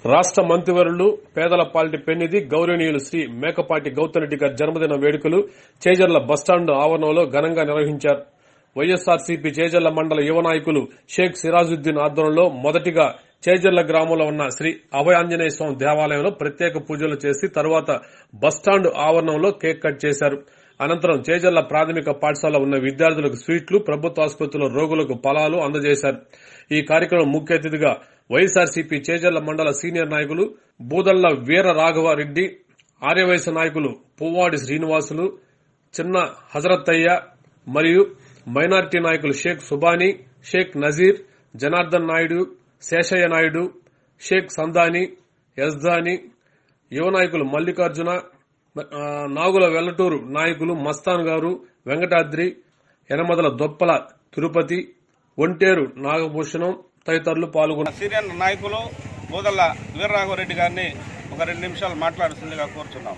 రాష్ట మంత్రివర్యులు పేదల పాలిటి పెన్నిధి గౌరవనీయులు శ్రీ మేకపాటి గౌతరెడ్డి గారి జన్మదిన వేడుకలు చేజర్ల బస్టాండ్ ఆవరణంలో ఘనంగా నిర్వహించారు వైఎస్ఆర్సీపీ చేజర్ల మండల యువ నాయకులు షేక్ సిరాజుద్దీన్ ఆధ్వర్యంలో మొదటిగా చేజర్ల గ్రామంలో ఉన్న శ్రీ అభయాంజనేయ స్వామి దేవాలయంలో ప్రత్యేక పూజలు చేసి తరువాత బస్టాండ్ ఆవరణంలో కేక్ కట్ చేశారు అనంతరం చేజర్ల ప్రాథమిక పాఠశాల ఉన్న విద్యార్థులకు స్వీట్లు ప్రభుత్వ ఆసుపత్రిలో రోగులకు ఫలాలు అందజేశారు ఈ కార్యక్రమం ముఖ్య అతిథిగా వైఎస్ఆర్సీపీ చేజర్ల మండల సీనియర్ నాయకులు బూదళ్ల వీర రాఘవారెడ్డి ఆర్యవైశ్య నాయకులు పువ్వాడి శ్రీనివాసులు చిన్న హజరత్తయ్య మరియు మైనారిటీ నాయకులు షేక్ సుబానీ షేక్ నజీర్ జనార్దన్ నాయుడు శేషయ్య నాయుడు షేక్ సందాని యజ్దాని యువ నాయకులు మల్లికార్జున ఆ, నాగుల వెల్లటూరు నాయకులు మస్తాన్ గారు వెంకటాద్రి యనమదల దొప్పల తిరుపతి ఒంటేరు నాగభూషణం తదితరులు పాల్గొన్నారు సీనియర్ నాయకులు బోదల్ల వీరరాఘవరెడ్డి గారిని ఒక రెండు నిమిషాలు మాట్లాడుతుందిగా కోరుచున్నాం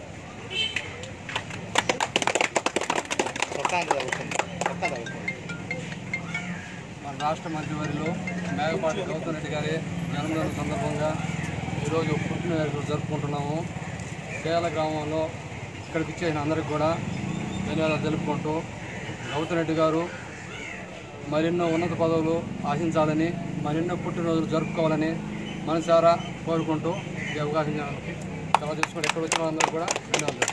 మన రాష్ట్ర మంత్రివర్యులు మేఘపాటి గౌతమ్ రెడ్డి గారి జన్మదిన సందర్భంగా ఈరోజు పుట్టినరోజు జరుపుకుంటున్నాము కేరళ గ్రామంలో ఇక్కడికి ఇచ్చేసిన అందరికి కూడా ధన్యవాదాలు తెలుపుకుంటూ గౌతమ్ రెడ్డి గారు మరెన్నో ఉన్నత పదవులు ఆశించాలని మరెన్నో పుట్టినరోజులు జరుపుకోవాలని మనసారా కోరుకుంటూ ఈ అవకాశం చాలా చేసుకుంటూ ఇక్కడ వచ్చిన అందరూ కూడా ధన్యవాదాలు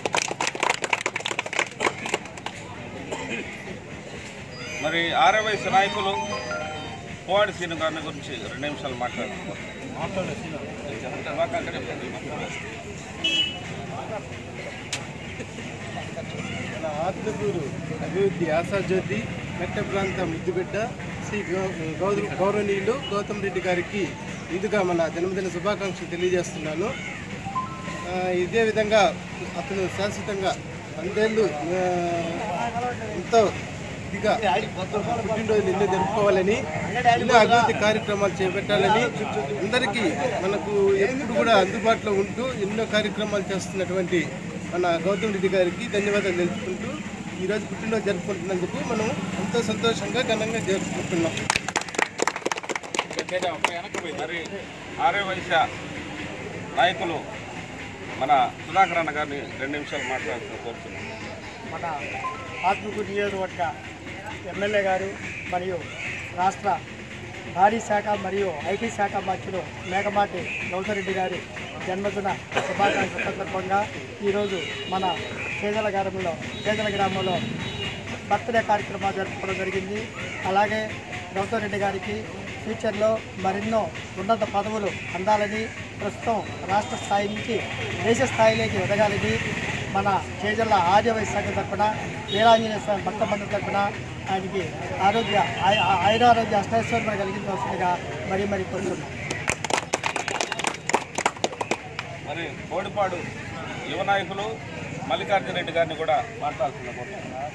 మరి ఆర్యవైశ్య నాయకులు పోవాడి సీను గారిని గురించి రెండు నిమిషాలు మాట్లాడుతున్నారు మన ఆత్మకూరు అభివృద్ధి ఆశాజ్యోతి మెట్ట ప్రాంత ముద్దుబిడ్డ శ్రీ గౌ- గౌర- గౌరవనీయులు గౌతమ్ రెడ్డి గారికి ముందుగా మన జన్మదిన శుభాకాంక్షలు తెలియజేస్తున్నాను ఆ, ఇదే విధంగా అతను శాశ్వతంగా వందేళ్ళు ఆ, ఎంతో ఇదిగా పుట్టినరోజులు ఎన్నో జరుపుకోవాలని ఎన్నో అభివృద్ధి కార్యక్రమాలు చేపట్టాలని అందరికీ మనకు ఎప్పుడు కూడా అందుబాటులో ఉంటూ ఎన్నో కార్యక్రమాలు చేస్తున్నటువంటి మన గౌతమ్ రెడ్డి గారికి ధన్యవాదాలు తెలుపుకుంటూ ఈరోజు పుట్టినరోజు జరుపుకుంటున్నందుకు మనం ఎంతో సంతోషంగా ఘనంగా జరుపుకుంటున్నాం మరి ఆర్యవైశ్య నాయకులు మన సుధాకర్ అన్న గారిని రెండు నిమిషాలు మాట్లాడుతూ కోరుతున్నాం మన ఆత్మకూరు నియోజకవర్గ ఎమ్మెల్యే గారు మరియు రాష్ట్ర భారీ శాఖ మరియు ఐటీ శాఖ మంత్రులు మేఘమాటి గౌతరెడ్డి గారి జన్మదిన శుభాకాంక్షల సందర్భంగా ఈరోజు మన చేజల గ్రామంలో చేజల గ్రామంలో బర్త్డే కార్యక్రమాలు జరుపుకోవడం జరిగింది అలాగే గౌతమ్ రెడ్డి గారికి ఫ్యూచర్లో మరెన్నో ఉన్నత పదవులు అందాలని ప్రస్తుతం రాష్ట్ర స్థాయి నుంచి దేశ స్థాయిలోకి ఎదగాలని మన చేజల్ల ఆర్యవైశ్య సంఘ తరపున వీరాంజనేయ స్వామి భక్త మండలి తరపున ఆయనకి ఆరోగ్య ఆయ- ఆయురారోగ్య అష్టైశ్వర్యం కలిగించవలసిందిగా మరీ మరీ కోరుతున్నాం మరి కోడిపాడు యువ నాయకులు మల్లికార్జున రెడ్డి గారిని కూడా మాట్లాడుతున్నా కోరుతున్నాం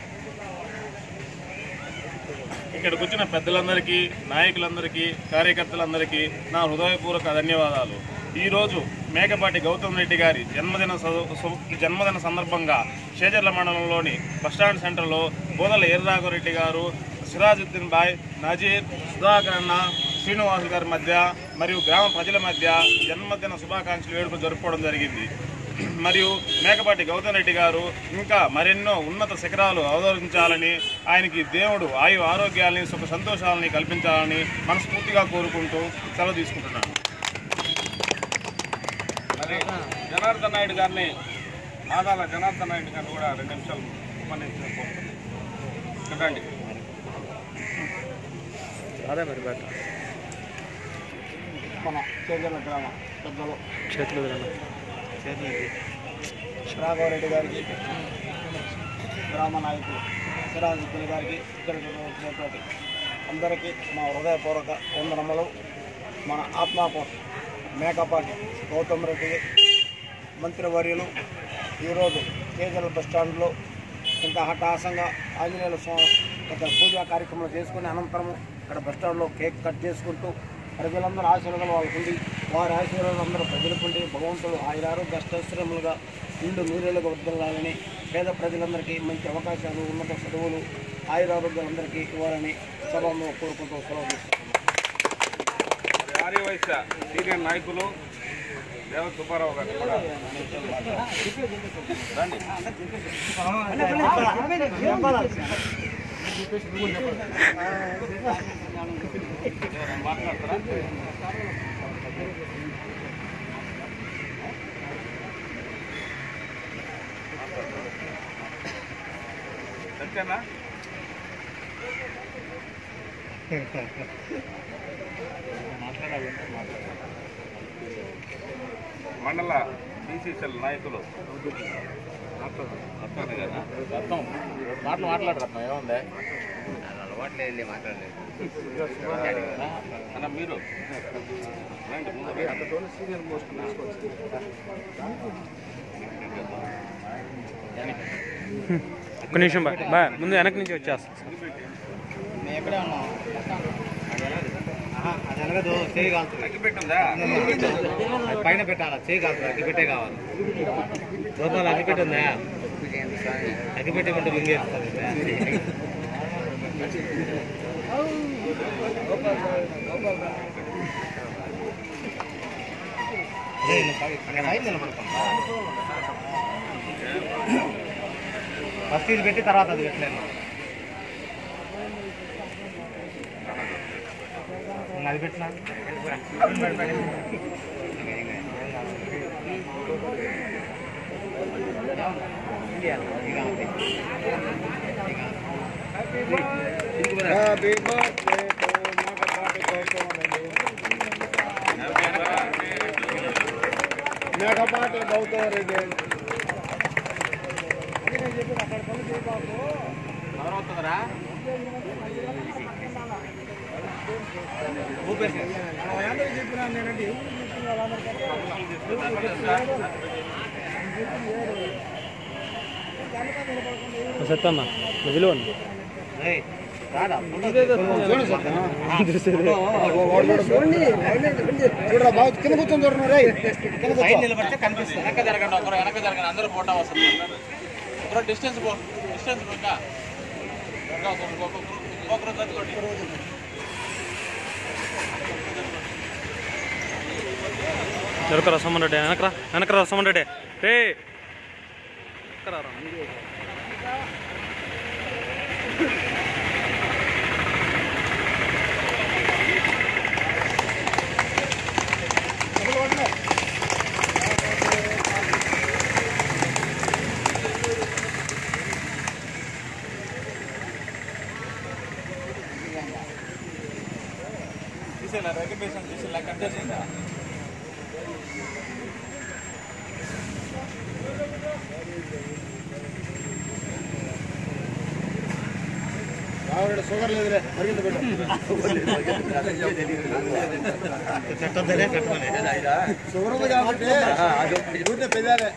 ఇక్కడికి వచ్చిన పెద్దలందరికీ నాయకులందరికీ కార్యకర్తలందరికీ నా హృదయపూర్వక ధన్యవాదాలు ఈరోజు మేకపాటి గౌతమ్ రెడ్డి గారి జన్మదిన స- సు- జన్మదిన సందర్భంగా షేజర్ల మండలంలోని బస్టాండ్ సెంటర్లో బోదల ఎర్రాఘరెడ్డి గారు సిరాజుద్దీన్ బాయ్ నజీర్ సుధాకర్ అన్న శ్రీనివాస్ గారి మధ్య మరియు గ్రామ ప్రజల మధ్య జన్మదిన శుభాకాంక్షలు వేడుకలు జరుపుకోవడం జరిగింది మరియు మేకపాటి గౌతమ్ రెడ్డి గారు ఇంకా మరెన్నో ఉన్నత శిఖరాలు అవతరించాలని ఆయనకి దేవుడు ఆయు ఆరోగ్యాలని సుఖ సంతోషాలని కల్పించాలని మనస్ఫూర్తిగా కోరుకుంటూ సెలవు తీసుకుంటున్నాను మరి జనార్దన్ నాయుడు గారిని ఆదాల జనార్దన్ నాయుడు గారిని కూడా రెండు నిమిషాలు ఉపన్యసించిన కోరుతున్నాం చెప్పండి మన చేజల్ల గ్రామ పెద్దలు రాఘవరెడ్డి గారికి గ్రామ నాయకులు సిరాజుద్దీన్ గారికి ఇక్కడ వచ్చినటువంటి అందరికీ మా హృదయపూర్వక వందనములు మన ఆత్మాపూర్ మేకపాటి గౌతమ్ రెడ్డి మంత్రివర్యులు ఈరోజు కేజల బస్ స్టాండ్లో ఇంత హఠాసంగా ఆంజనేయుల స్వామి ఒక పూజా కార్యక్రమం చేసుకుని అనంతరం ఇక్కడ బస్ స్టాండ్లో కేక్ కట్ చేసుకుంటూ ప్రజలందరూ ఆశీర్వాదం వాళ్ళకు ఉంది వారి ఆశీర్వాదం అందరూ ప్రజలకుండి భగవంతుడు ఆయన ఆరోగ్య అష్టశ్రములుగా ఇల్లు నూరేళ్ళుగా వర్దిల్లాలని పేద ప్రజలందరికీ మంచి అవకాశాలు ఉన్నత చదువులు ఆయురారోగ్యాలు అందరికీ ఇవ్వాలని సభలో కోరుకుంటూ సెలవు తీసుకుంటున్నాను. మరి ఆర్యవైశ్య సీనియర్ నాయకులు దేవ సుబ్బారావు గారిని కూడా రండి మాట్లాడతారా సత్యనా మండల బీసీసీఎల్ నాయకులు అర్థమే కదా అర్థం మాటలు మాట్లాడరు ఏముంది అన్న మీరు రండి ముందుకు. ఒక్క నిమిషం బా బా ముందు వెనక నుంచి వచ్చేస్తా అది అనగదు చేయి కాలుతుంది అగ్గి పెట్టిందా అది పైన పెట్టాలా చేయి కాలుతుంది అగ్గి పెట్టే కావాలి లోపల అగ్గి పెట్టిందా అగ్గి పెట్టి ఉంటే మింగేస్తుంది ఫస్ట్ ఇది పెట్టి తర్వాత అది పెట్టలేను అది పెట్టినా మేకపాటి గౌతమ్ రెడ్డి సత్తమ్మ విలువ ఏయ్, రాదా చూడరా బాగా కింద కూర్చొని చూడరు రే సైడ్ నిలబడితే కనిపిస్తుంది వెనక జరగండి ఒకరు వెనక జరగండి అందరూ ఫోటో వస్తుంది ఒకరు డిస్టెన్స్ పో డిస్టెన్స్ ఇంకా ఇంకా ఒక- ఒక- ఒక- ఒకరు చదువుకోండి వెనక రసమన్ రెడ్డి వెనకరా వెనక రసమన్ రెడ్డి రే తీసేలా రికగ్నేషన్ తీసేలా కట్ చేసిందా షుగర్ లేదురే మరింత పెట్టు చెట్టొద్దనే కట్టుకోలే షుగర్ ఉంది కాబట్టి ఊరినే పెదాలే